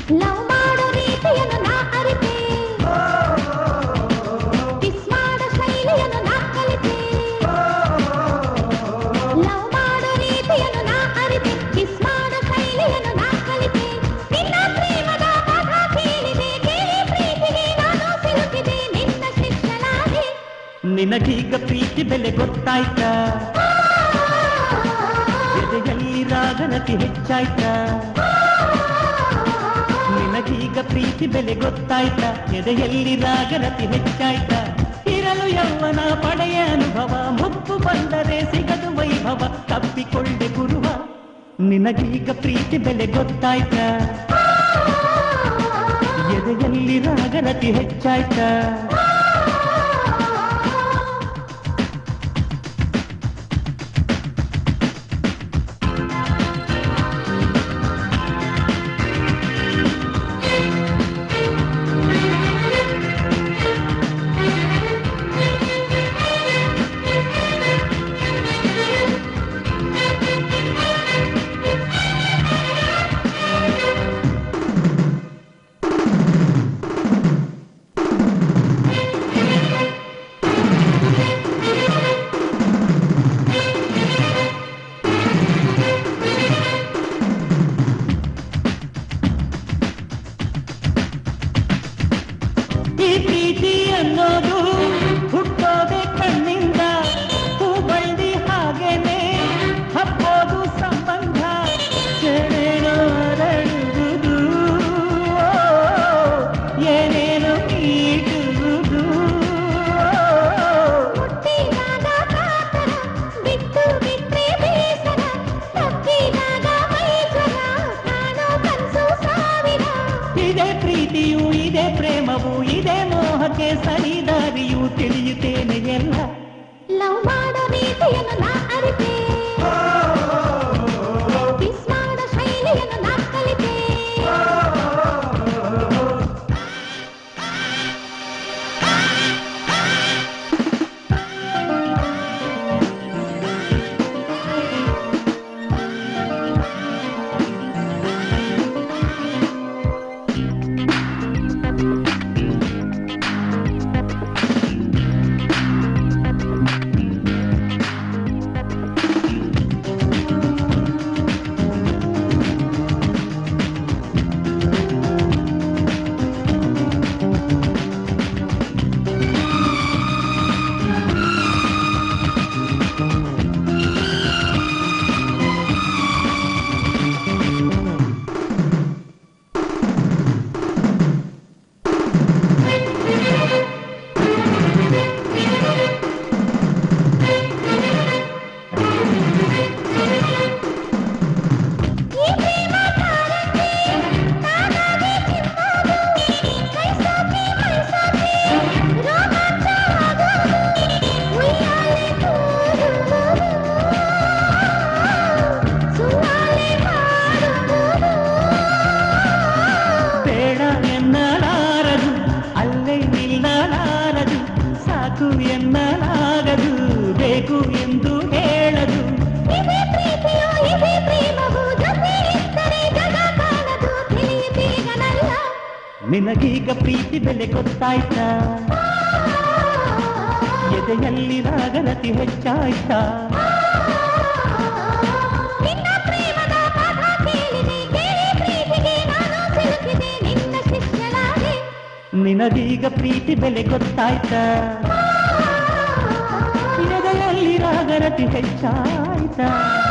love ಮಾಡೋ ರೀತಿಯನ್ನು ನಾ ಅರಿತೆ ಕಿಸ್ ಮಾಡೋ ಶೈಲಿಯನ್ನು ನಾ ಕಲಿತೆ ಲವ್ ಮಾಡೋ ರೀತಿಯನ್ನು ನಾ ಅರಿತೆ ಕಿಸ್ ಮಾಡೋ ಶೈಲಿಯನ್ನು ನಾ ಕಲಿತೆ ನಿನ್ನ ಪ್ರೇಮದ ಪಾಠ ಕೇಳಿದೆ ಕೇಳಿ ಪ್ರೀತಿಗೆ ನಾನು ಸಿಲುಕಿದೆ ನಿನ್ನ ಶಿಕ್ಷಲಾದೆ ನಿನಗೀಗ ಪ್ರೀತಿ ಬೆಲೆ ಗೊತ್ತಾಯ್ತಾ ಎದೆಯಲ್ಲಿ ರಾಗನತಿ ಹೆಚ್ಚಾಯ್ತಾ ನಿನಗೀಗ ಪ್ರೀತಿ ಬೆಲೆ ಗೊತ್ತಾಯ್ತಾ ಎದೆಯಲ್ಲಿ ರಾಗನತಿ ಹೆಚ್ಚಾಯ್ತಾ ಇರಲು ಯೌವನ ಪಡೆಯ ಅನುಭವ ಮುಪ್ಪು ಬಂದರೆ ಸಿಗದು ವೈಭವ ತಪ್ಪಿಕೊಳ್ಳೆ ಗುರುವ ನಿನಗೀಗ ಪ್ರೀತಿ ಬೆಲೆ ಗೊತ್ತಾಯ್ತಾ ಎದೆಯಲ್ಲಿ ರಾಗನತಿ ಹೆಚ್ಚಾಯ್ತಾ ಈ ಪ್ರೀತಿ ಅನ್ನೋದು ಹುಟ್ಟೋದೆ ಕಣ್ಣಿಂದ ಹೂ ಬಳ್ಳಿ ಹಾಗೇನೆ ಹಬ್ಬೋದು ಸಂಬಂಧ ಏನೇನೋ ಅರಳುವುದು ಓ, ಏನೇನೋ ನೀಡುವುದು ಮುಟ್ಟಿದಾಗ ಕಾತರ ಬಿಟ್ಟು ಬಿಟ್ರೆ ಬೇಸರ ತಪ್ಪಿದಾಗ ಮೈಜ್ವರ ಕಾಣೋ ಕನಸು ಸಾವಿರ ಇದೇ ಪ್ರೀತಿಯು ಇದೇ ಪ್ರೇಮವು ಇದೇ ಮೋಹಕ್ಕೆ ಸರಿದಾರಿಯು ತಿಳಿಯುತ್ತೇನೆ ಎಲ್ಲ ಲವ್ ಮಾಡೋ ರೀತಿಯನ್ನು ನಾ ಅರಿತೆ ಕಿಸ್ ಮಾಡೋ ಶೈಲಿಯನ್ನು ನಾ ಕಲಿತೆ ಈ ಪ್ರೇಮ ಕಾರಂಜಿ ತಾನಾಗಿ ಚಿಮ್ಮಾದು ಕೈ ಸೋಕಿ ಮೈ ಸೋಕಿ ರೋಮಾಂಚ ಆಗೋದು ಉಯ್ಯಾಲೆ ತೂರುವುದು ಸುವಾಲೆ ಮಾಡುವುದು ಬೇಡ ಎನ್ನಲಾರದು ಅಲ್ಲೇ ನಿಲ್ಲಲಾರದು ಸಾಕು ಎನ್ನಲಾಗದು ಬೇಕು ಎಂದು ಹೇಳದು ಇದೇ ಪ್ರೀತಿಯೋ ಇದೇ ಪ್ರೇಮವು ಜೊತೆ ಇದ್ದರೆ ಜಗ ಕಾಣದು ತಿಳಿಯುತ್ತೀಗನಲ್ಲ ನಿನಗೀಗ ಪ್ರೀತಿ ಬೆಲೆ ಗೊತ್ತಾಯ್ತಾ ಎದೆಯಲ್ಲಿ ರಾಗನತಿ ಹೆಚ್ಚಾಯ್ತಾ ನಿನ್ನ ಪ್ರೇಮದ ಪಾಠ ಕೇಳಿದೆ ಕೇಳಿ ಪ್ರೀತಿಗೆ ನಾನು ಸಿಲುಕಿದೆ ನಿನ್ನ ಶಿಷ್ಯನಾದೆ ನಿನಗೀಗ ಪ್ರೀತಿ ಬೆಲೆ ಗೊತ್ತಾಯ್ತಾ ಎದೆಯಲ್ಲಿ ರಾಗನತಿ ಹೆಚ್ಚಾಯ್ತಾ